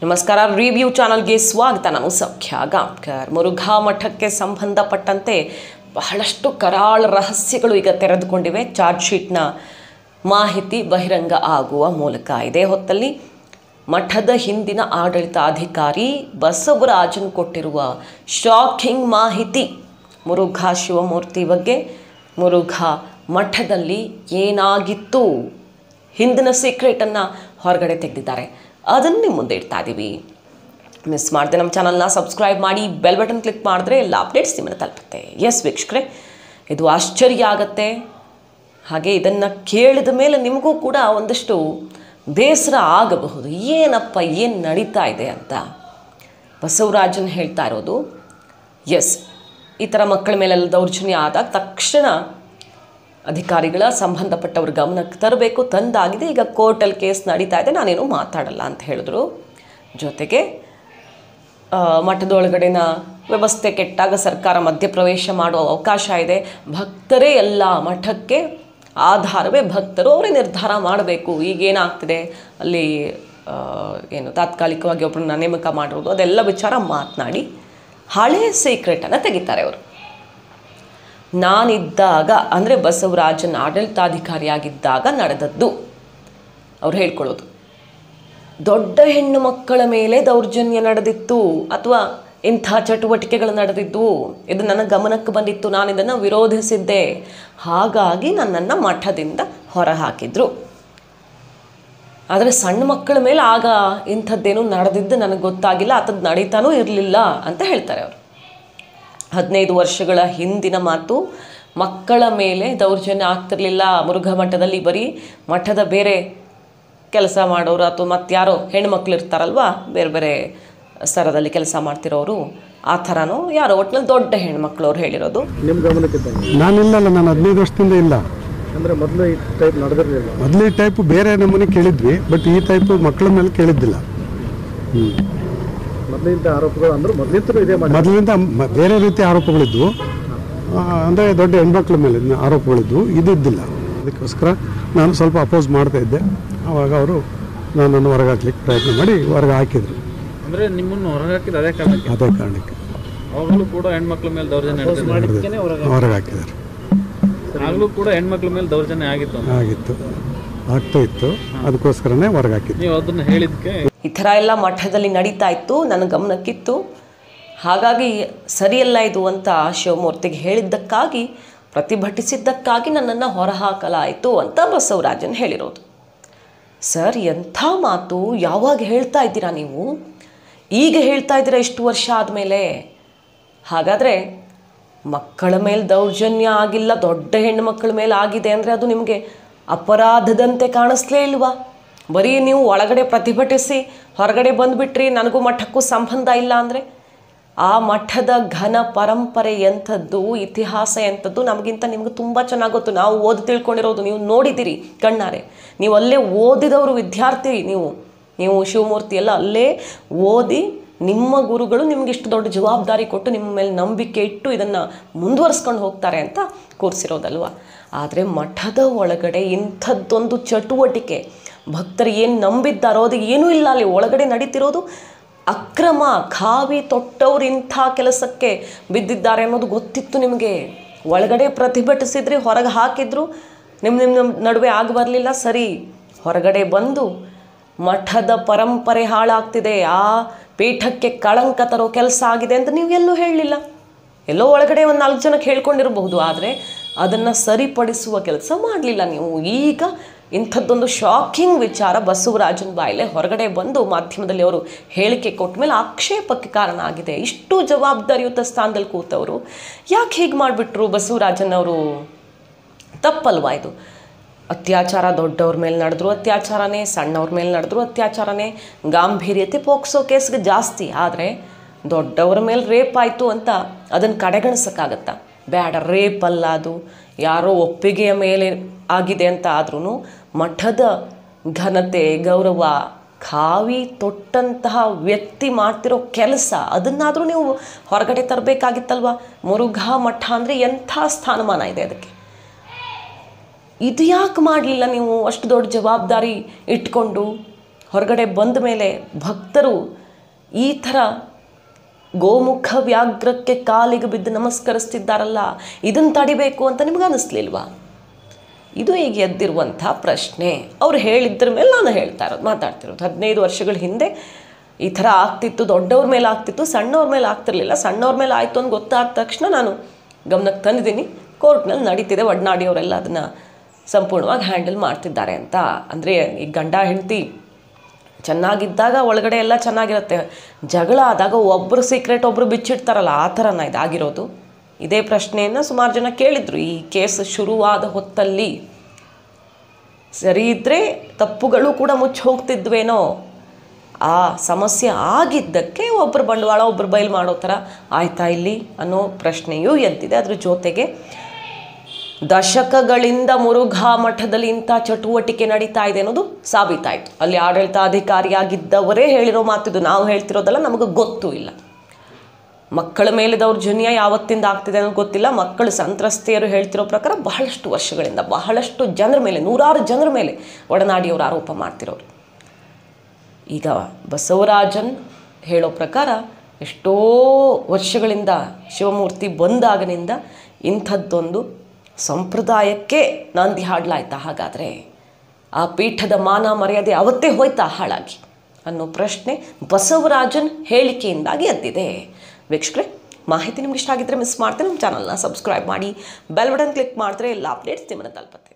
ನಮಸ್ಕಾರ ರಿವ್ಯೂ ಚಾನಲ್ಗೆ ಸ್ವಾಗತ ನಾನು ಸೌಖ್ಯ ಗಾಂವ್ಕರ್ ಮುರುಘಾ ಮಠಕ್ಕೆ ಸಂಬಂಧಪಟ್ಟಂತೆ ಬಹಳಷ್ಟು ಕರಾಳ ರಹಸ್ಯಗಳು ಈಗ ತೆರೆದುಕೊಂಡಿವೆ ಚಾರ್ಜ್ ಶೀಟ್ನ ಮಾಹಿತಿ ಬಹಿರಂಗ ಆಗುವ ಮೂಲಕ ಇದೇ ಹೊತ್ತಲ್ಲಿ ಮಠದ ಹಿಂದಿನ ಆಡಳಿತಾಧಿಕಾರಿ ಬಸವರಾಜನ್ ಕೊಟ್ಟಿರುವ ಶಾಕಿಂಗ್ ಮಾಹಿತಿ ಮುರುಘಾ ಶಿವಮೂರ್ತಿ ಬಗ್ಗೆ ಮುರುಘಾ ಮಠದಲ್ಲಿ ಏನಾಗಿತ್ತು ಹಿಂದಿನ ಸೀಕ್ರೆಟನ್ನು ಹೊರಗಡೆ ತೆಗೆದಿದ್ದಾರೆ ಅದನ್ನು ನಿಮ್ಮ ಮುಂದೆ ಇಡ್ತಾ ಇದ್ದೀವಿ ಮಿಸ್ ಮಾಡದೆ ನಮ್ಮ ಚಾನಲ್ನ ಸಬ್ಸ್ಕ್ರೈಬ್ ಮಾಡಿ ಬೆಲ್ ಬಟನ್ ಕ್ಲಿಕ್ ಮಾಡಿದ್ರೆ ಎಲ್ಲ ಅಪ್ಡೇಟ್ಸ್ ನಿಮ್ಮನ್ನು ತಲುಪುತ್ತೆ ಎಸ್ ವೀಕ್ಷಕರೇ ಇದು ಆಶ್ಚರ್ಯ ಆಗತ್ತೆ ಹಾಗೆ ಇದನ್ನು ಕೇಳಿದ ಮೇಲೆ ನಿಮಗೂ ಕೂಡ ಒಂದಷ್ಟು ಬೇಸರ ಆಗಬಹುದು ಏನಪ್ಪ ಏನು ನಡೀತಾ ಇದೆ ಅಂತ ಬಸವರಾಜನ್ ಹೇಳ್ತಾ ಇರೋದು ಎಸ್ ಈ ಥರ ಮಕ್ಕಳ ಮೇಲೆಲ್ಲ ದೌರ್ಜನ್ಯ ಆದಾಗ ತಕ್ಷಣ ಅಧಿಕಾರಿಗಳ ಸಂಬಂಧಪಟ್ಟವ್ರ ಗಮನಕ್ಕೆ ತರಬೇಕು ತಂದಾಗಿದೆ ಈಗ ಕೋರ್ಟಲ್ಲಿ ಕೇಸ್ ನಡೀತಾ ಇದೆ ನಾನೇನು ಮಾತಾಡಲ್ಲ ಅಂತ ಹೇಳಿದ್ರು ಜೊತೆಗೆ ಆ, ಮಠದೊಳಗಡೆನ ವ್ಯವಸ್ಥೆ ಕೆಟ್ಟಾಗ ಸರ್ಕಾರ ಮಧ್ಯಪ್ರವೇಶ ಮಾಡುವ ಅವಕಾಶ ಇದೆ ಭಕ್ತರೇ ಎಲ್ಲ ಮಠಕ್ಕೆ ಆಧಾರವೇ ಭಕ್ತರು ಅವರೇ ನಿರ್ಧಾರ ಮಾಡಬೇಕು ಈಗೇನಾಗ್ತಿದೆ ಅಲ್ಲಿ ಆ, ಏನು ತಾತ್ಕಾಲಿಕವಾಗಿ ಒಬ್ಬರನ್ನ ನೇಮಕ ಮಾಡಿರೋದು ಅದೆಲ್ಲ ವಿಚಾರ ಮಾತನಾಡಿ ಹಳೆ ಸೀಕ್ರೆಟನ್ನು ತೆಗಿತಾರೆ ಅವರು ನಾನಿದ್ದಾಗ ಅಂದರೆ ಬಸವರಾಜನ್ ಆಡಳಿತಾಧಿಕಾರಿಯಾಗಿದ್ದಾಗ ನಡೆದದ್ದು ಅವ್ರು ಹೇಳ್ಕೊಳ್ಳೋದು ದೊಡ್ಡ ಹೆಣ್ಣು ಮಕ್ಕಳ ಮೇಲೆ ದೌರ್ಜನ್ಯ ನಡೆದಿತ್ತು ಅಥವಾ ಇಂಥ ಚಟುವಟಿಕೆಗಳು ನಡೆದಿದ್ವು ಇದು ನನ್ನ ಗಮನಕ್ಕೆ ಬಂದಿತ್ತು ನಾನು ಇದನ್ನು ವಿರೋಧಿಸಿದ್ದೆ ಹಾಗಾಗಿ ನನ್ನನ್ನು ಮಠದಿಂದ ಹೊರಹಾಕಿದ್ರು ಆದರೆ ಸಣ್ಣ ಮಕ್ಕಳ ಮೇಲೆ ಆಗ ಇಂಥದ್ದೇನು ನಡೆದಿದ್ದು ನನಗೆ ಗೊತ್ತಾಗಿಲ್ಲ ಅಥದ್ದು ನಡೀತಾನೂ ಇರಲಿಲ್ಲ ಅಂತ ಹೇಳ್ತಾರೆ ಅವರು ಹದಿನೈದು ವರ್ಷಗಳ ಹಿಂದಿನ ಮಾತು ಮಕ್ಕಳ ಮೇಲೆ ದೌರ್ಜನ್ಯ ಆಗ್ತಿರ್ಲಿಲ್ಲ ಮುರುಘಾ ಮಠದಲ್ಲಿ ಬರೀ ಮಠದ ಬೇರೆ ಕೆಲಸ ಮಾಡೋರು ಅಥವಾ ಮತ್ತಾರೋ ಹೆಣ್ಮಕ್ಳು ಇರ್ತಾರಲ್ವಾ ಬೇರೆ ಬೇರೆ ಸ್ತರದಲ್ಲಿ ಕೆಲಸ ಮಾಡ್ತಿರೋರು ಆ ಥರನೋ ಯಾರೋ ಒಟ್ಟಿನಲ್ಲಿ ದೊಡ್ಡ ಹೆಣ್ಮಕ್ಳು ಅವ್ರು ಹೇಳಿರೋದು ನಿಮ್ಮ ಗಮನಕ್ಕೆ ಬಂದು ನಾನಿಲ್ಲಲ್ಲ ನಾನು ಹದಿನೈದು ವರ್ಷದಿಂದ ಇಲ್ಲ ಅಂದ್ರೆ ಮೊದಲು ಈ ಟೈಪ್ ನಡೆದಿರಲಿಲ್ಲ ಮೊದಲು ಈ ಟೈಪ್ ಬೇರೆ ನಮೂನೆ ಕೇಳಿದ್ವಿ ಬಟ್ ಈ ಟೈಪ್ ಮಕ್ಕಳ ಮೇಲೆ ಕೇಳಿದ್ದಿಲ್ಲ ಹ್ಞೂ ಮೊದಲಿಂದ ಆರೋಪಗಳು ಅಂದ್ರೆ ಮೊದಲಿಂತಲೂ ಇದೇ ಮಾಡಿ ಮೊದಲಿಂದ ಮ- ಬೇರೆ ರೀತಿ ಆರೋಪಗಳಿದ್ವು ಆ, ಅಂದರೆ ದೊಡ್ಡ ಹೆಣ್ಮಕ್ಳ ಮೇಲೆ ಇದ್ನ ಆರೋಪಗಳಿದ್ವು ಇದಿದ್ದಿಲ್ಲ ಅದಕ್ಕೋಸ್ಕರ ನಾನು ಸ್ವಲ್ಪ ಅಪೋಸ್ ಮಾಡ್ತಾ ಇದ್ದೆ ಆವಾಗ ಅವರು ನನ್ನನ್ನು ಹೊರಗೆ ಹಾಕ್ಲಿಕ್ಕೆ ಪ್ರಯತ್ನ ಮಾಡಿ ಹೊರಗೆ ಹಾಕಿದ್ರು ಅಂದ್ರೆ ನಿಮ್ಮನ್ನು ಹೊರಗೆ ಹಾಕಿದ ಅದೇ ಕಾರಣಕ್ಕೆ ಅದೇ ಕಾರಣಕ್ಕೆ ಅವಾಗಲೂ ಕೂಡ ಹೆಣ್ಮಕ್ಳ ಮೇಲೆ ದೌರ್ಜನ್ಯ ನಡೆದಿದೆ ಹೊರಗೆ ಹಾಕಿದ್ದಾರೆ ಆಗ್ಲೂ ಕೂಡ ಹೆಣ್ಮಕ್ಳ ಮೇಲೆ ದೌರ್ಜನ್ಯ ಆಗಿತ್ತು ಅಂತ. ಆಗಿತ್ತು ಆಗ್ತಾ ಇತ್ತು ಅದಕ್ಕೋಸ್ಕರನೇ ಹೊರಗೆ ಹಾಕಿದ್ದು ನೀವು ಅದನ್ನ ಹೇಳಿದ್ಕೆ ಈ ಥರ ಎಲ್ಲ ಮಠದಲ್ಲಿ ನಡೀತಾ ಇತ್ತು ನನ್ನ ಗಮನಕ್ಕಿತ್ತು ಹಾಗಾಗಿ ಸರಿಯಲ್ಲ ಇದು ಅಂತ ಶಿವಮೂರ್ತಿಗೆ ಹೇಳಿದ್ದಕ್ಕಾಗಿ ಪ್ರತಿಭಟಿಸಿದ್ದಕ್ಕಾಗಿ ನನ್ನನ್ನು ಹೊರಹಾಕಲಾಯಿತು ಅಂತ ಬಸವರಾಜನ್ ಹೇಳಿರೋದು ಸರ್ ಎಂಥ ಮಾತು ಯಾವಾಗ ಹೇಳ್ತಾ ಇದ್ದೀರಾ ನೀವು ಈಗ ಹೇಳ್ತಾ ಇದ್ದೀರಾ ಇಷ್ಟು ವರ್ಷ ಆದಮೇಲೆ ಹಾಗಾದರೆ ಮಕ್ಕಳ ಮೇಲೆ ದೌರ್ಜನ್ಯ ಆಗಿಲ್ಲ ದೊಡ್ಡ ಹೆಣ್ಣು ಮಕ್ಕಳ ಮೇಲೆ ಆಗಿದೆ ಅಂದರೆ ಅದು ನಿಮಗೆ ಅಪರಾಧದಂತೆ ಕಾಣಿಸ್ಲೇ ಇಲ್ವಾ ಬರೀ ನೀವು ಒಳಗಡೆ ಪ್ರತಿಭಟಿಸಿ ಹೊರಗಡೆ ಬಂದುಬಿಟ್ರಿ ನನಗೂ ಮಠಕ್ಕೂ ಸಂಬಂಧ ಇಲ್ಲ ಅಂದರೆ ಆ ಮಠದ ಘನ ಪರಂಪರೆ ಎಂಥದ್ದು ಇತಿಹಾಸ ಎಂಥದ್ದು ನಮಗಿಂತ ನಿಮ್ಗೆ ತುಂಬ ಚೆನ್ನಾಗಿ ಗೊತ್ತು ನಾವು ಓದಿ ತಿಳ್ಕೊಂಡಿರೋದು ನೀವು ನೋಡಿದ್ದೀರಿ ಕಣ್ಣಾರೆ ನೀವು ಅಲ್ಲೇ ಓದಿದವರು ವಿದ್ಯಾರ್ಥಿ ನೀವು ನೀವು ಶಿವಮೂರ್ತಿ ಎಲ್ಲ ಅಲ್ಲೇ ಓದಿ ನಿಮ್ಮ ಗುರುಗಳು ನಿಮ್ಗೆ ಇಷ್ಟು ದೊಡ್ಡ ಜವಾಬ್ದಾರಿ ಕೊಟ್ಟು ನಿಮ್ಮ ಮೇಲೆ ನಂಬಿಕೆ ಇಟ್ಟು ಇದನ್ನು ಮುಂದುವರಿಸ್ಕೊಂಡು ಹೋಗ್ತಾರೆ ಅಂತ ಕೂರಿಸಿರೋದಲ್ವ ಆದರೆ ಮಠದ ಒಳಗಡೆ ಇಂಥದ್ದೊಂದು ಚಟುವಟಿಕೆ ಭಕ್ತರು ಏನು ನಂಬಿದ್ದಾರೋ ಅದು ಏನೂ ಇಲ್ಲ ಅಲ್ಲಿ ಒಳಗಡೆ ನಡೀತಿರೋದು ಅಕ್ರಮ ಖಾವಿ ತೊಟ್ಟವ್ರು ಇಂಥ ಕೆಲಸಕ್ಕೆ ಬಿದ್ದಿದ್ದಾರೆ ಅನ್ನೋದು ಗೊತ್ತಿತ್ತು ನಿಮಗೆ ಒಳಗಡೆ ಪ್ರತಿಭಟಿಸಿದ್ರಿ ಹೊರಗೆ ಹಾಕಿದ್ರು ನಿಮ್ಮ ನಿಮ್ಮ ನಡುವೆ ಆಗ ಬರಲಿಲ್ಲ ಸರಿ ಹೊರಗಡೆ ಬಂದು ಮಠದ ಪರಂಪರೆ ಹಾಳಾಗ್ತಿದೆ ಆ ಪೀಠಕ್ಕೆ ಕಳಂಕ ತರೋ ಕೆಲಸ ಆಗಿದೆ ಅಂತ ನೀವು ಎಲ್ಲೂ ಹೇಳಲಿಲ್ಲ ಎಲ್ಲೋ ಒಳಗಡೆ ಒಂದು ನಾಲ್ಕು ಜನಕ್ಕೆ ಹೇಳ್ಕೊಂಡಿರಬಹುದು ಆದರೆ ಅದನ್ನು ಸರಿಪಡಿಸುವ ಕೆಲಸ ಮಾಡಲಿಲ್ಲ ನೀವು ಈಗ ಇಂಥದ್ದೊಂದು ಶಾಕಿಂಗ್ ವಿಚಾರ ಬಸವರಾಜನ್ ಬಾಯಿಲೆ ಹೊರಗಡೆ ಬಂದು ಮಾಧ್ಯಮದಲ್ಲಿ ಅವರು ಹೇಳಿಕೆ ಕೊಟ್ಟ ಮೇಲೆ ಆಕ್ಷೇಪಕ್ಕೆ ಕಾರಣ ಆಗಿದೆ ಇಷ್ಟು ಜವಾಬ್ದಾರಿಯುತ ಸ್ಥಾನದಲ್ಲಿ ಕೂತವರು ಯಾಕೆ ಹೀಗೆ ಮಾಡಿಬಿಟ್ರು ಬಸವರಾಜನ್ ಅವರು ತಪ್ಪಲ್ವಾ ಇದು ಅತ್ಯಾಚಾರ ದೊಡ್ಡವ್ರ ಮೇಲೆ ನಡೆದ್ರು ಅತ್ಯಾಚಾರನೇ ಸಣ್ಣವ್ರ ಮೇಲೆ ನಡೆದ್ರು ಅತ್ಯಾಚಾರನೇ ಗಾಂಭೀರ್ಯತೆ ಪೋಕ್ಸೋ ಕೇಸ್ಗೆ ಜಾಸ್ತಿ ಆದರೆ ದೊಡ್ಡವ್ರ ಮೇಲೆ ರೇಪ್ ಆಯಿತು ಅಂತ ಅದನ್ನು ಕಡೆಗಣಿಸೋಕ್ಕಾಗತ್ತಾ ಬೇಡ ರೇಪ್ ಅಲ್ಲ ಅದು ಯಾರೋ ಒಪ್ಪಿಗೆಯ ಮೇಲೆ ಆಗಿದೆ ಅಂತ ಆದ್ರೂ ಮಠದ ಘನತೆ ಗೌರವ ಖಾವಿ ತೊಟ್ಟಂತಹ ವ್ಯಕ್ತಿ ಮಾಡ್ತಿರೋ ಕೆಲಸ ಅದನ್ನಾದರೂ ನೀವು ಹೊರಗಡೆ ತರಬೇಕಾಗಿತ್ತಲ್ವ ಮುರುಘಾ ಮಠ ಅಂದರೆ ಎಂಥ ಸ್ಥಾನಮಾನ ಇದೆ ಅದಕ್ಕೆ ಇದು ಯಾಕೆ ಮಾಡಲಿಲ್ಲ ನೀವು ಅಷ್ಟು ದೊಡ್ಡ ಜವಾಬ್ದಾರಿ ಇಟ್ಕೊಂಡು ಹೊರಗಡೆ ಬಂದ ಮೇಲೆ ಭಕ್ತರು ಈ ಥರ ಗೋಮುಖ ವ್ಯಾಘ್ರಕ್ಕೆ ಕಾಲಿಗೆ ಬಿದ್ದು ನಮಸ್ಕರಿಸ್ತಿದ್ದಾರಲ್ಲ ಇದನ್ನು ತಡಿಬೇಕು ಅಂತ ನಿಮ್ಗೆ ಅನ್ನಿಸ್ಲಿಲ್ವಾ ಇದು ಈಗ ಎದ್ದಿರುವಂಥ ಪ್ರಶ್ನೆ ಅವ್ರು ಹೇಳಿದ್ರ ಮೇಲೆ ನಾನು ಹೇಳ್ತಾ ಇರೋದು ಮಾತಾಡ್ತಿರೋದು ಹದಿನೈದು ವರ್ಷಗಳ ಹಿಂದೆ ಈ ಥರ ಆಗ್ತಿತ್ತು ದೊಡ್ಡವ್ರ ಮೇಲೆ ಆಗ್ತಿತ್ತು ಸಣ್ಣವ್ರ ಮೇಲೆ ಆಗ್ತಿರ್ಲಿಲ್ಲ ಸಣ್ಣವ್ರ ಮೇಲೆ ಆಯಿತು ಅಂತ ಗೊತ್ತಾದ ತಕ್ಷಣ ನಾನು ಗಮನಕ್ಕೆ ತಂದಿದ್ದೀನಿ ಕೋರ್ಟ್ನಲ್ಲಿ ನಡೀತಿದೆ ಒಡನಾಡಿಯವರೆಲ್ಲ ಅದನ್ನು ಸಂಪೂರ್ಣವಾಗಿ ಹ್ಯಾಂಡಲ್ ಮಾಡ್ತಿದ್ದಾರೆ ಅಂತ ಅಂದರೆ ಈ ಗಂಡ ಹೆಂಡತಿ ಚೆನ್ನಾಗಿದ್ದಾಗ ಒಳಗಡೆ ಎಲ್ಲ ಚೆನ್ನಾಗಿರುತ್ತೆ ಜಗಳ ಆದಾಗ ಒಬ್ಬರು ಸೀಕ್ರೆಟ್ ಒಬ್ಬರು ಬಿಚ್ಚಿಡ್ತಾರಲ್ಲ ಆ ಥರನ ಇದಾಗಿರೋದು ಇದೇ ಪ್ರಶ್ನೆಯನ್ನು ಸುಮಾರು ಜನ ಕೇಳಿದರು ಈ ಕೇಸ್ ಶುರುವಾದ ಹೊತ್ತಲ್ಲಿ ಸರಿ ಇದ್ದರೆ ತಪ್ಪುಗಳು ಕೂಡ ಮುಚ್ಚಿ ಹೋಗ್ತಿದ್ವೇನೋ ಆ ಸಮಸ್ಯೆ ಆಗಿದ್ದಕ್ಕೆ ಒಬ್ಬರು ಬಂಡವಾಳ ಒಬ್ಬರು ಬಯಲು ಮಾಡೋ ಥರ ಆಯ್ತಾ ಇಲ್ಲಿ ಅನ್ನೋ ಪ್ರಶ್ನೆಯೂ ಎದ್ದಿದೆ ಅದ್ರ ಜೊತೆಗೆ ದಶಕಗಳಿಂದ ಮುರುಘಾ ಮಠದಲ್ಲಿ ಇಂಥ ಚಟುವಟಿಕೆ ನಡೀತಾ ಇದೆ ಅನ್ನೋದು ಸಾಬೀತಾಯಿತು ಅಲ್ಲಿ ಆಡಳಿತಾಧಿಕಾರಿಯಾಗಿದ್ದವರೇ ಹೇಳಿರೋ ಮಾತಿದು ನಾವು ಹೇಳ್ತಿರೋದಲ್ಲ ನಮಗೆ ಗೊತ್ತೂ ಇಲ್ಲ ಮಕ್ಕಳ ಮೇಲೆ ದೌರ್ಜನ್ಯ ಯಾವತ್ತಿಂದ ಆಗ್ತಿದೆ ಅನ್ನೋದು ಗೊತ್ತಿಲ್ಲ ಮಕ್ಕಳು ಸಂತ್ರಸ್ತೆಯರು ಹೇಳ್ತಿರೋ ಪ್ರಕಾರ ಬಹಳಷ್ಟು ವರ್ಷಗಳಿಂದ ಬಹಳಷ್ಟು ಜನರ ಮೇಲೆ ನೂರಾರು ಜನರ ಮೇಲೆ ಒಡನಾಡಿಯವರು ಆರೋಪ ಮಾಡ್ತಿರೋರು ಈಗ ಬಸವರಾಜನ್ ಹೇಳೋ ಪ್ರಕಾರ ಎಷ್ಟೋ ವರ್ಷಗಳಿಂದ ಶಿವಮೂರ್ತಿ ಬಂದಾಗನಿಂದ ಇಂಥದ್ದೊಂದು ಸಂಪ್ರದಾಯಕ್ಕೆ ನಾಂದಿ ಹಾಡಲಾಯ್ತಾ ಹಾಗಾದರೆ ಆ ಪೀಠದ ಮಾನ ಮರ್ಯಾದೆ ಅವತ್ತೇ ಹೋಯ್ತಾ ಹಾಳಾಗಿ ಅನ್ನೋ ಪ್ರಶ್ನೆ ಬಸವರಾಜನ್ ಹೇಳಿಕೆಯಿಂದಾಗಿ ಎದ್ದಿದೆ ವೀಕ್ಷಕರೇ ಮಾಹಿತಿ ನಿಮ್ಗೆ ಇಷ್ಟ ಆಗಿದ್ದರೆ ಮಿಸ್ ಮಾಡ್ತೀನಿ ನಮ್ಮ ಚಾನಲ್ನ ಸಬ್ಸ್ಕ್ರೈಬ್ ಮಾಡಿ ಬೆಲ್ ಬಟನ್ ಕ್ಲಿಕ್ ಮಾಡಿದ್ರೆ ಎಲ್ಲ ಅಪ್ಡೇಟ್ಸ್ ನಿಮ್ಮನ್ನು ತಲುಪುತ್ತೆ